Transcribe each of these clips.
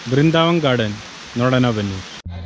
Brindavan garden ನೋಡೋಣ ಬನ್ನಿ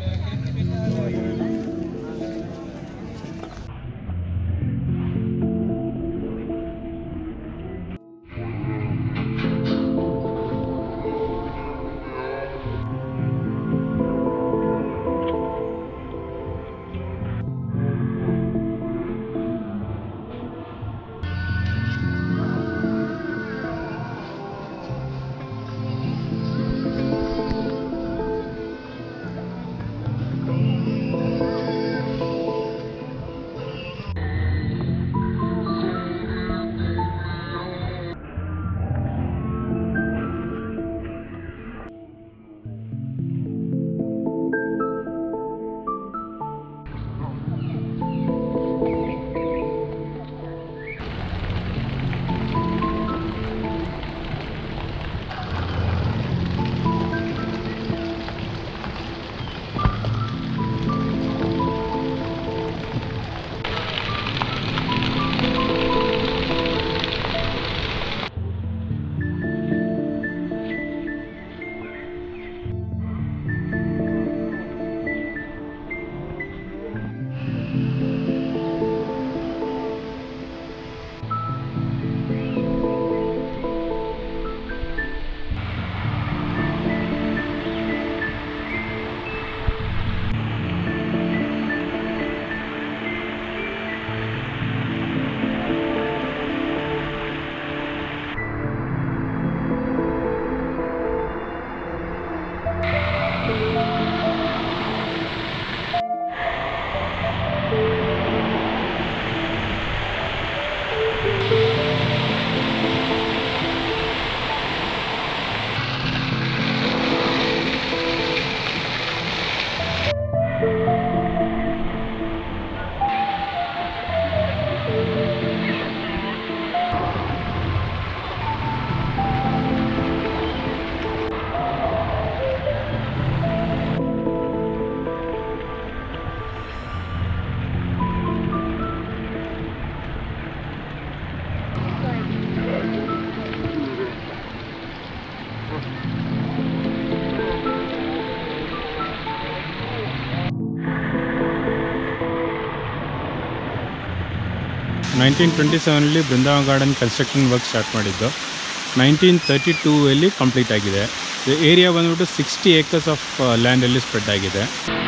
nineteen twenty ಸೆವೆನಲ್ಲಿ Brindavan garden construction work start ಮಾಡಿದ್ದು ನೈನ್ಟೀನ್ ತರ್ಟಿ ಟೂ ಅಲ್ಲಿ ಕಂಪ್ಲೀಟ್ ಆಗಿದೆ ಏರಿಯಾ ಬಂದ್ಬಿಟ್ಟು ಸಿಕ್ಸ್ಟಿ ಏಕರ್ಸ್ ಆಫ್ ಲ್ಯಾಂಡಲ್ಲಿ ಸ್ಪ್ರೆಡ್ ಆಗಿದೆ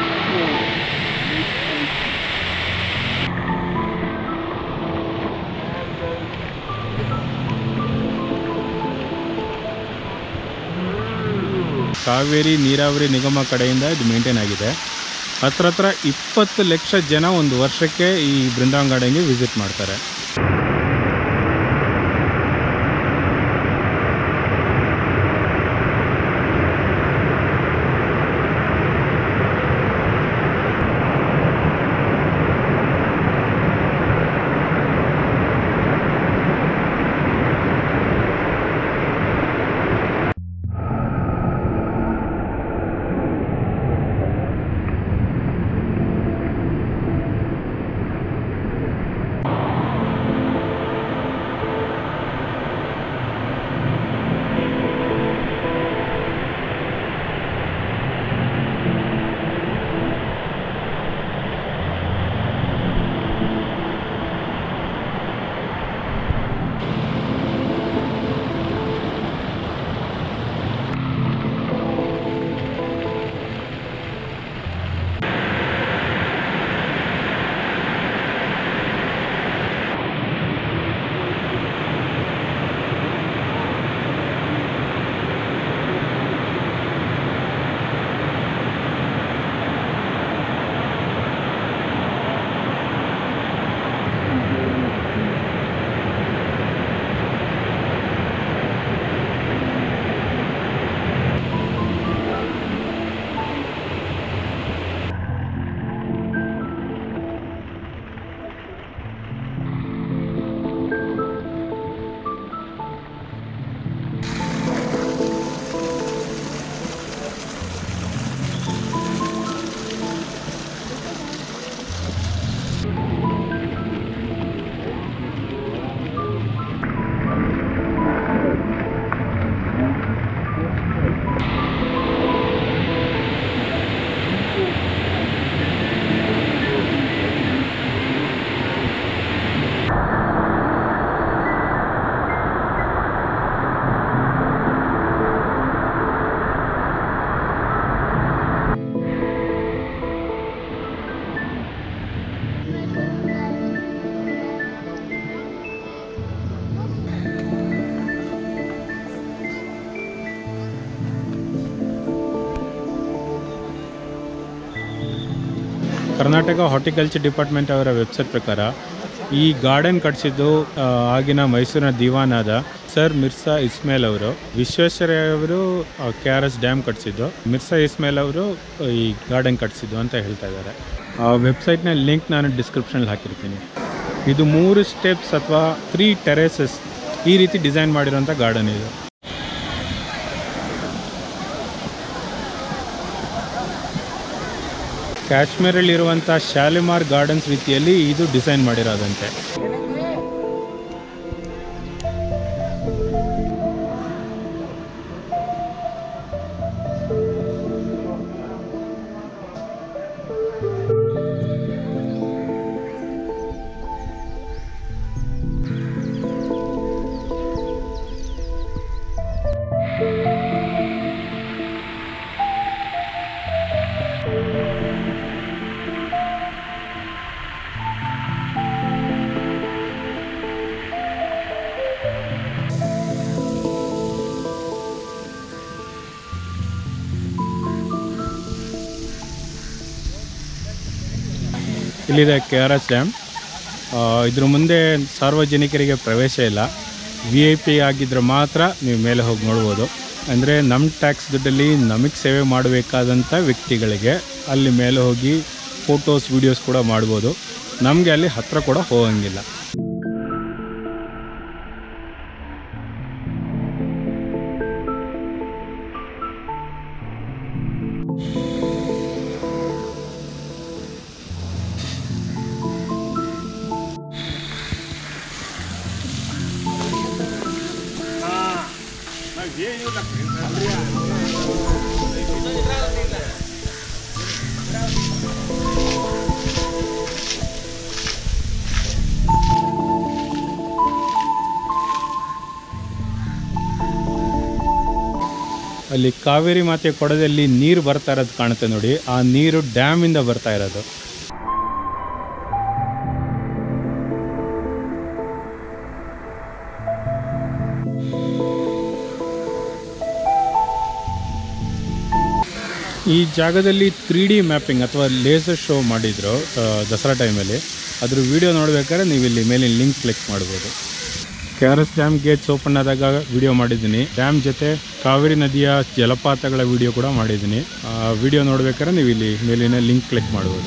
ಕಾವೇರಿ ನೀರಾವರಿ ನಿಗಮ ಕಡೆಯಿಂದ ಇದು ಮೇಂಟೈನ್ ಆಗಿದೆ ಹತ್ರ ಹತ್ರ ಇಪ್ಪತ್ತು ಲಕ್ಷ ಜನ ಒಂದು ವರ್ಷಕ್ಕೆ ಈ ಬೃಂದಾವನ್ ಗಾರ್ಡನ್ಗೆ ವಿಸಿಟ್ ಮಾಡ್ತಾರೆ ಕರ್ನಾಟಕ ಹಾರ್ಟಿಕಲ್ಚರ್ ಡಿಪಾರ್ಟ್ಮೆಂಟ್ ಅವರ ವೆಬ್ಸೈಟ್ ಪ್ರಕಾರ ಈ ಗಾರ್ಡನ್ ಕಟ್ಟಿಸಿದ್ದು ಆ, ಆಗಿನ ಮೈಸೂರಿನ ದಿವಾನಾದ ಸರ್ ಮಿರ್ಸಾ ಇಸ್ಮೇಲ್ ಅವರು ವಿಶ್ವೇಶ್ವರಯ್ಯ ಅವರು ಕೆ ಆರ್ ಎಸ್ ಡ್ಯಾಮ್ ಕಟ್ಟಿಸಿದ್ದು ಮಿರ್ಸಾ ಇಸ್ಮೇಲ್ ಅವರು ಈ ಗಾರ್ಡನ್ ಕಟ್ಟಿಸಿದ್ದು ಅಂತ ಹೇಳ್ತಾ ಇದ್ದಾರೆ ಆ ವೆಬ್ಸೈಟ್ನ ಲಿಂಕ್ ನಾನು ಡಿಸ್ಕ್ರಿಪ್ಷನಲ್ಲಿ ಹಾಕಿರ್ತೀನಿ ಇದು ಮೂರು ಸ್ಟೆಪ್ಸ್ ಅಥವಾ ತ್ರೀ ಟೆರೇಸಸ್ ಈ ರೀತಿ ಡಿಸೈನ್ ಮಾಡಿರೋಂಥ ಗಾರ್ಡನ್ ಇದು ಕಾಶ್ಮೀರಲ್ಲಿರುವಂಥ ಶಾಲಿಮಾರ್ ಗಾರ್ಡನ್ಸ್ ರೀತಿಯಲ್ಲಿ ಇದು ಡಿಸೈನ್ ಮಾಡಿರೋದಂತೆ ಇಲ್ಲಿದೆ ಕೆ ಆರ್ ಎಸ್ ಡ್ಯಾಮ್ ಇದ್ರ ಮುಂದೆ ಸಾರ್ವಜನಿಕರಿಗೆ ಪ್ರವೇಶ ಇಲ್ಲ ವಿ ಐ ಪಿ ಆಗಿದ್ರೆ ಮಾತ್ರ ನೀವು ಮೇಲೆ ಹೋಗಿ ನೋಡ್ಬೋದು ಅಂದರೆ ನಮ್ಮ ಟ್ಯಾಕ್ಸ್ ದುಡ್ಡಲ್ಲಿ ನಮಗೆ ಸೇವೆ ಮಾಡಬೇಕಾದಂಥ ವ್ಯಕ್ತಿಗಳಿಗೆ ಅಲ್ಲಿ ಮೇಲೆ ಹೋಗಿ ಫೋಟೋಸ್ ವೀಡಿಯೋಸ್ ಕೂಡ ಮಾಡ್ಬೋದು ನಮಗೆ ಅಲ್ಲಿ ಹತ್ತಿರ ಕೂಡ ಹೋಗಂಗಿಲ್ಲ ಅಲ್ಲಿ ಕಾವೇರಿ ಮಾತೆ ಕೊಡದಲ್ಲಿ ನೀರು ಬರ್ತಾ ಇರೋದು ಕಾಣುತ್ತೆ ನೋಡಿ ಆ ನೀರು ಡ್ಯಾಮಿಂದ ಬರ್ತಾ ಇರೋದು ಈ ಜಾಗದಲ್ಲಿ ತ್ರೀ ಡಿ ಮ್ಯಾಪಿಂಗ್ ಅಥವಾ ಲೇಸರ್ ಶೋ ಮಾಡಿದ್ರು ಆ, ದಸರಾ ಟೈಮಲ್ಲಿ ಅದ್ರ ವಿಡಿಯೋ ನೋಡ್ಬೇಕಾದ್ರೆ ನೀವು ಇಲ್ಲಿ ಮೇಲಿನ ಲಿಂಕ್ ಕ್ಲಿಕ್ ಮಾಡ್ಬೋದು K R S dam gates open ಆದಾಗ ವಿಡಿಯೋ ಮಾಡಿದ್ದೀನಿ ಡ್ಯಾಮ್ ಜೊತೆ ಕಾವೇರಿ ನದಿಯ ಜಲಪಾತಗಳ ವಿಡಿಯೋ ಕೂಡ ಮಾಡಿದ್ದೀನಿ ಆ ವಿಡಿಯೋ ನೋಡ್ಬೇಕಾದ್ರೆ ನೀವು ಇಲ್ಲಿ ಮೇಲಿನ ಲಿಂಕ್ ಕ್ಲಿಕ್ ಮಾಡ್ಬೋದು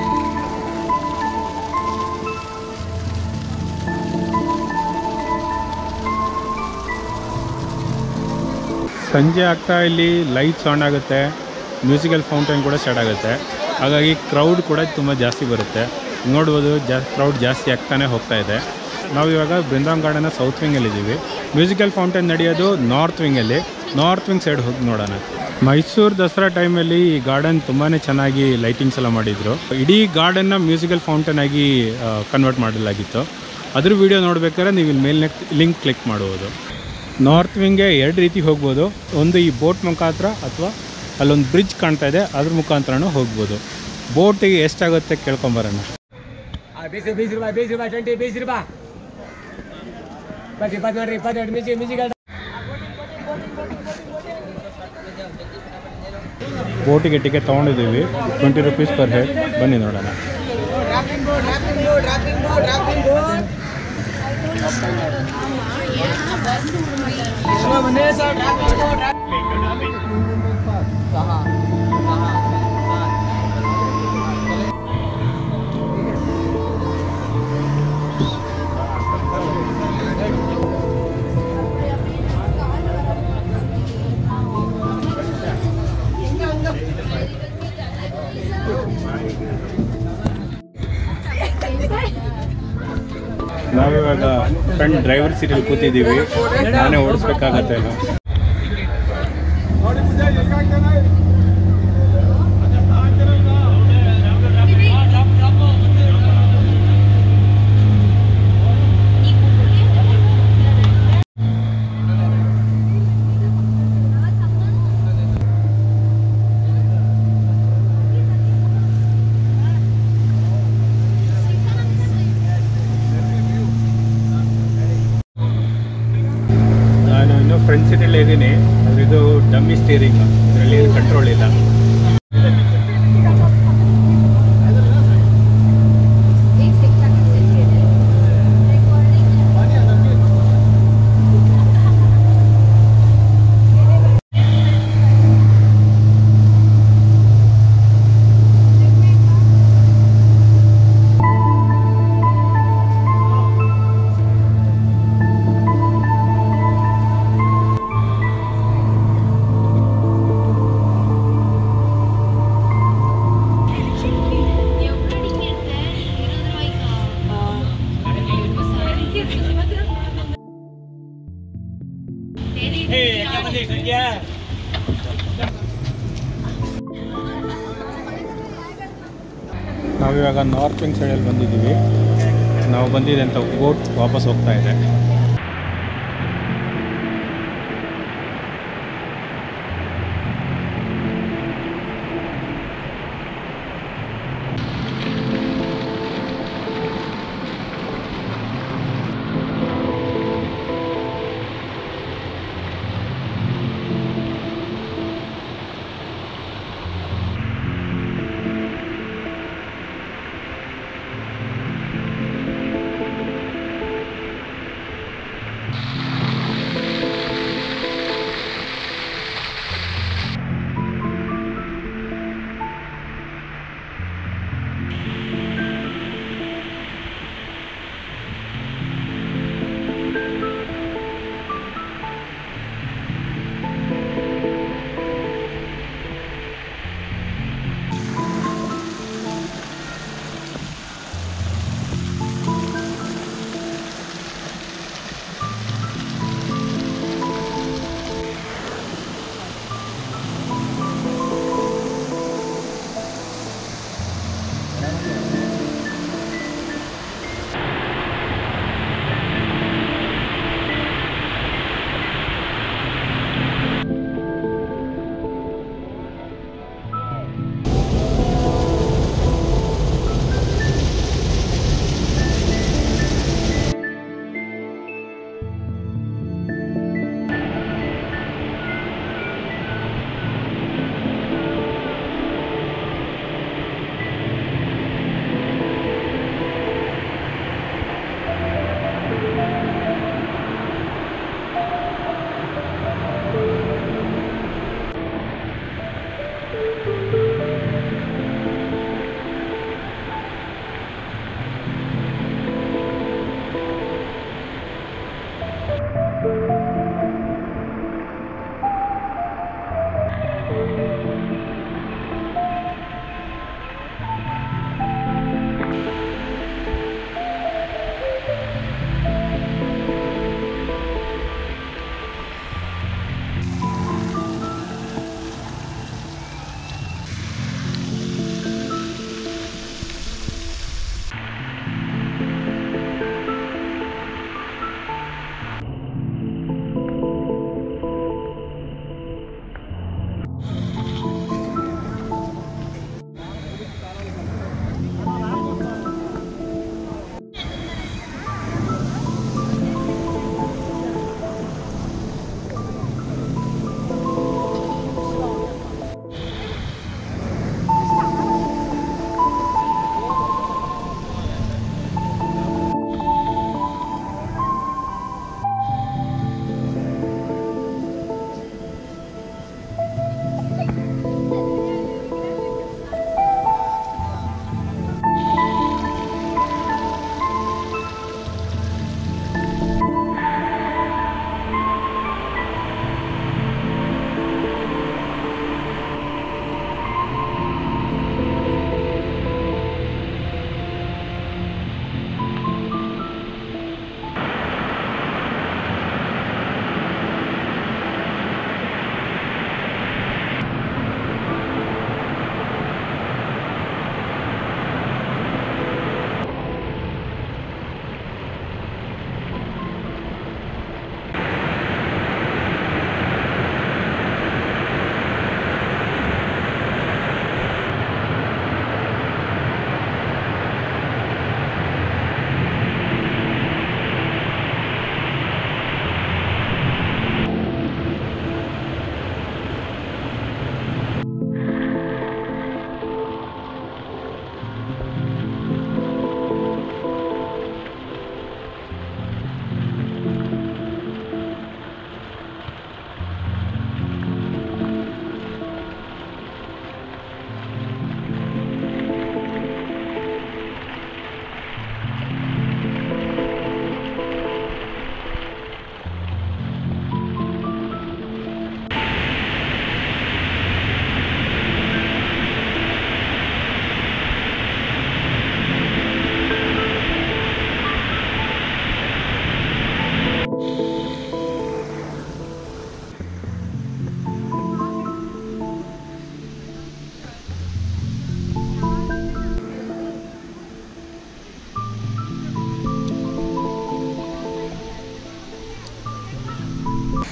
ಸಂಜೆ ಆಗ್ತಾ ಇಲ್ಲಿ ಲೈಟ್ಸ್ ಆನ್ ಆಗುತ್ತೆ ಮ್ಯೂಸಿಕಲ್ ಫೌಂಟೇನ್ ಕೂಡ ಸ್ಟಾರ್ಟ್ ಆಗುತ್ತೆ ಹಾಗಾಗಿ ಕ್ರೌಡ್ ಕೂಡ ತುಂಬ ಜಾಸ್ತಿ ಬರುತ್ತೆ ನೋಡ್ಬೋದು ಜಾ ಕ್ರೌಡ್ ಜಾಸ್ತಿ ಆಗ್ತಾನೆ ಹೋಗ್ತಾ ಇದೆ ನಾವು ಇವಾಗ ಬೃಂದಾವನ್ ಗಾರ್ಡನ್ನ ಸೌತ್ ವಿಂಗಲ್ಲಿ ಇದ್ದೀವಿ ಮ್ಯೂಸಿಕಲ್ ಫೌಂಟೇನ್ ನಡೆಯೋದು ನಾರ್ತ್ ವಿಂಗಲ್ಲಿ ನಾರ್ತ್ ವಿಂಗ್ ಸೈಡ್ ಹೋಗಿ ನೋಡೋಣ ಮೈಸೂರು ದಸರಾ ಟೈಮಲ್ಲಿ ಈ ಗಾರ್ಡನ್ ತುಂಬಾ ಚೆನ್ನಾಗಿ ಲೈಟಿಂಗ್ಸ್ ಎಲ್ಲ ಮಾಡಿದರು ಇಡೀ ಗಾರ್ಡನ್ನ ಮ್ಯೂಸಿಕಲ್ ಫೌಂಟೇನ್ ಆಗಿ ಕನ್ವರ್ಟ್ ಮಾಡಲಾಗಿತ್ತು ಅದ್ರ ವಿಡಿಯೋ ನೋಡ್ಬೇಕಾದ್ರೆ ನೀವು ಇಲ್ಲಿ ಮೇಲಿನ ಲಿಂಕ್ ಕ್ಲಿಕ್ ಮಾಡ್ಬೋದು ನಾರ್ತ್ ವಿಂಗ್ಗೆ ಎರಡು ರೀತಿ ಹೋಗ್ಬೋದು ಒಂದು ಈ ಬೋಟ್ ಮುಖಾಂತರ ಅಥವಾ ಅಲ್ಲೊಂದು ಬ್ರಿಡ್ಜ್ ಕಾಣ್ತಾ ಇದೆ ಅದ್ರ ಮುಖಾಂತರನೂ ಹೋಗ್ಬೋದು ಬೋಟಿಗೆ ಎಷ್ಟಾಗುತ್ತೆ ಕೇಳ್ಕೊಂಬರೋಣ बीस बीस रुपये बीस रुपये ट्वेंटी बीस रुपये बस इಪ್ಪತ್ತು ನೋಡ್ರಿ ಇಪ್ಪತ್ತೆರಡು ಮಿಜಿ ಮಿಜಿಗಳು ಬೋಟಿಗೆ ಟಿಕೆಟ್ ತೊಗೊಂಡಿದ್ದೀವಿ ಟ್ವೆಂಟಿ ರುಪೀಸ್ ಪರ್ ಹೆಡ್ ಬನ್ನಿ ನೋಡೋಣ dropping board dropping board dropping board dropping board ಬಂದೇ ಸರ್ ಡ್ರಾಪಿಂಗ್ ಬೋರ್ಡ್ ನಾವಿವಾಗ ಫ್ರಂಟ್ ಡ್ರೈವರ್ ಸೀಟಲ್ಲಿ ಕೂತಿದ್ದೀವಿ ನಾನೇ ಓಡಿಸ್ಬೇಕಾಗತ್ತೆ ನಾನು ಇನ್ನೂ ಫ್ರಂಟ್ ಸೀಟಲ್ಲೇ ಇದ್ದೀನಿ ಆದರೆ ಇದು ಡಮ್ಮಿ ಸ್ಟೀರಿಂಗ್ ಇದರಲ್ಲಿ ಕಂಟ್ರೋಲ್ ಇಲ್ಲ ನಾವಿವಾಗ ನಾರ್ತ್ ವಿಂಗ್ ಸೈಡಲ್ಲಿ ಬಂದಿದ್ದೀವಿ ನಾವು ಬಂದಿದೆ ಅಂತ ಬೋಟ್ ವಾಪಸ್ ಹೋಗ್ತಾ ಇದೆ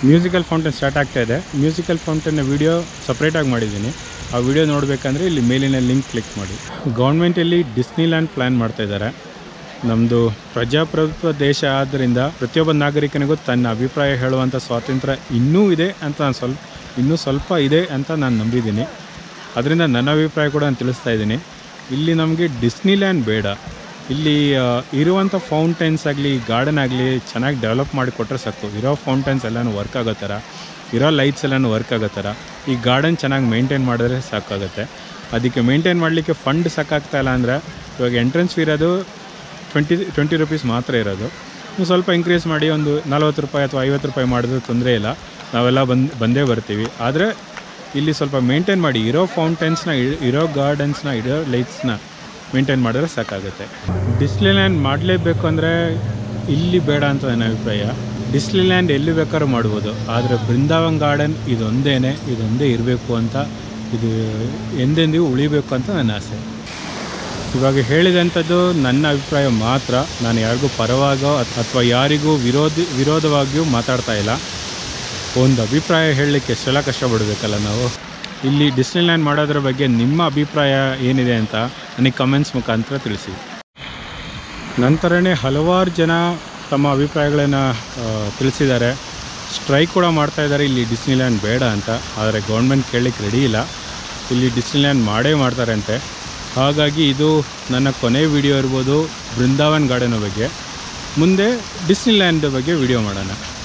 ಮ್ಯೂಸಿಕಲ್ ಫೌಂಟೇನ್ ಸ್ಟಾರ್ಟ್ ಆಗ್ತಾ ಇದೆ ಮ್ಯೂಸಿಕಲ್ ಫೌಂಟೇನ್ನ ವಿಡಿಯೋ ಸಪ್ರೇಟಾಗಿ ಮಾಡಿದ್ದೀನಿ ಆ ವಿಡಿಯೋ ನೋಡಬೇಕಂದ್ರೆ ಇಲ್ಲಿ ಮೇಲಿನ ಲಿಂಕ್ ಕ್ಲಿಕ್ ಮಾಡಿ ಗೌರ್ಮೆಂಟಲ್ಲಿ ಡಿಸ್ನಿಲ್ಯಾಂಡ್ ಪ್ಲ್ಯಾನ್ ಮಾಡ್ತಾ ಇದ್ದಾರೆ ನಮ್ಮದು ಪ್ರಜಾಪ್ರಭುತ್ವ ದೇಶ ಆದ್ದರಿಂದ ಪ್ರತಿಯೊಬ್ಬ ನಾಗರಿಕನಿಗೂ ತನ್ನ ಅಭಿಪ್ರಾಯ ಹೇಳುವಂಥ ಸ್ವಾತಂತ್ರ್ಯ ಇನ್ನೂ ಇದೆ ಅಂತ ನಾನು ಸ್ವಲ್ಪ ಇನ್ನೂ ಸ್ವಲ್ಪ ಇದೆ ಅಂತ ನಾನು ನಂಬಿದ್ದೀನಿ ಅದರಿಂದ ನನ್ನ ಅಭಿಪ್ರಾಯ ಕೂಡ ನಾನು ತಿಳಿಸ್ತಾ ಇದ್ದೀನಿ ಇಲ್ಲಿ ನಮಗೆ ಡಿಸ್ನಿಲ್ಯಾಂಡ್ ಬೇಡ ಇಲ್ಲಿ ಆ, ಇರುವಂಥ ಫೌಂಟೈನ್ಸ್ ಆಗಲಿ ಗಾರ್ಡನ್ ಆಗಲಿ ಚೆನ್ನಾಗಿ ಡೆವಲಪ್ ಮಾಡಿ ಕೊಟ್ಟರೆ ಸಾಕು ಇರೋ ಫೌಂಟೈನ್ಸ್ ಎಲ್ಲನೂ ವರ್ಕ್ ಆಗೋ ಥರ ಇರೋ ಲೈಟ್ಸ್ ಎಲ್ಲನೂ ವರ್ಕ್ ಆಗೋ ಥರ ಈ ಗಾರ್ಡನ್ ಚೆನ್ನಾಗಿ ಮೇಂಟೈನ್ ಮಾಡಿದ್ರೆ ಸಾಕಾಗುತ್ತೆ ಅದಕ್ಕೆ ಮೇಂಟೈನ್ ಮಾಡಲಿಕ್ಕೆ ಫಂಡ್ ಸಾಕಾಗ್ತಾ ಇಲ್ಲ ಅಂದರೆ ಇವಾಗ ಎಂಟ್ರೆನ್ಸ್ ಫೀ ಇರೋದು ಟ್ವೆಂಟಿ ಟ್ವೆಂಟಿ ರುಪೀಸ್ ಮಾತ್ರ ಇರೋದು ನೀವು ಸ್ವಲ್ಪ ಇನ್ಕ್ರೀಸ್ ಮಾಡಿ ಒಂದು ನಲ್ವತ್ತು ರೂಪಾಯಿ ಅಥವಾ ಐವತ್ತು ರೂಪಾಯಿ ಮಾಡಿದ್ರೆ ತೊಂದರೆ ಇಲ್ಲ ನಾವೆಲ್ಲ ಬಂದು ಬಂದೇ ಬರ್ತೀವಿ ಆದರೆ ಇಲ್ಲಿ ಸ್ವಲ್ಪ ಮೇಂಟೈನ್ ಮಾಡಿ ಇರೋ ಫೌಂಟೈನ್ಸ್ನ ಇರೋ ಗಾರ್ಡನ್ಸ್ನ ಇರೋ ಲೈಟ್ಸ್ನ ಮೇಂಟೈನ್ ಮಾಡಿದ್ರೆ ಸಾಕಾಗುತ್ತೆ ಡಿಸ್ನಿಲ್ಯಾಂಡ್ ಮಾಡಲೇಬೇಕು ಅಂದರೆ ಇಲ್ಲಿ ಬೇಡ ಅಂತ ನನ್ನ ಅಭಿಪ್ರಾಯ ಡಿಸ್ನಿಲ್ಯಾಂಡ್ ಎಲ್ಲಿ ಬೇಕಾದ್ರೂ ಮಾಡ್ಬೋದು ಆದರೆ ಬೃಂದಾವನ್ ಗಾರ್ಡನ್ ಇದೊಂದೇನೆ ಇದೊಂದೇ ಇರಬೇಕು ಅಂತ ಇದು ಎಂದೆಂದಿಗೂ ಉಳಿಬೇಕು ಅಂತ ನನ್ನ ಆಸೆ ಇವಾಗ ಹೇಳಿದಂಥದ್ದು ನನ್ನ ಅಭಿಪ್ರಾಯ ಮಾತ್ರ ನಾನು ಯಾರಿಗೂ ಪರವಾಗೋ ಅಥವಾ ಯಾರಿಗೂ ವಿರೋಧಿ ವಿರೋಧವಾಗಿಯೂ ಮಾತಾಡ್ತಾ ಇಲ್ಲ ಒಂದು ಅಭಿಪ್ರಾಯ ಹೇಳಲಿಕ್ಕೆ ಎಷ್ಟೆಲ್ಲ ಕಷ್ಟಪಡಬೇಕಲ್ಲ ನಾವು ಇಲ್ಲಿ ಡಿಸ್ನಿಲ್ಯಾಂಡ್ ಮಾಡೋದ್ರ ಬಗ್ಗೆ ನಿಮ್ಮ ಅಭಿಪ್ರಾಯ ಏನಿದೆ ಅಂತ ನನಗೆ ಕಮೆಂಟ್ಸ್ ಮುಖಾಂತರ ತಿಳಿಸಿ ನಂತರನೇ ಹಲವಾರು ಜನ ತಮ್ಮ ಅಭಿಪ್ರಾಯಗಳನ್ನು ತಿಳಿಸಿದ್ದಾರೆ ಸ್ಟ್ರೈಕ್ ಕೂಡ ಮಾಡ್ತಾ ಇದ್ದಾರೆ ಇಲ್ಲಿ ಡಿಸ್ನಿಲ್ಯಾಂಡ್ ಬೇಡ ಅಂತ ಆದರೆ ಗೌರ್ಮೆಂಟ್ ಕೇಳಲಿಕ್ಕೆ ರೆಡಿ ಇಲ್ಲ ಇಲ್ಲಿ ಡಿಸ್ನಿಲ್ಯಾಂಡ್ ಮಾಡೇ ಮಾಡ್ತಾರೆ ಅಂತೆ ಹಾಗಾಗಿ ಇದು ನನ್ನ ಕೊನೆ ವಿಡಿಯೋ ಇರ್ಬೋದು ಬೃಂದಾವನ್ ಗಾರ್ಡನ್ ಬಗ್ಗೆ ಮುಂದೆ ಡಿಸ್ನಿಲ್ಯಾಂಡ್ ಬಗ್ಗೆ ವಿಡಿಯೋ ಮಾಡೋಣ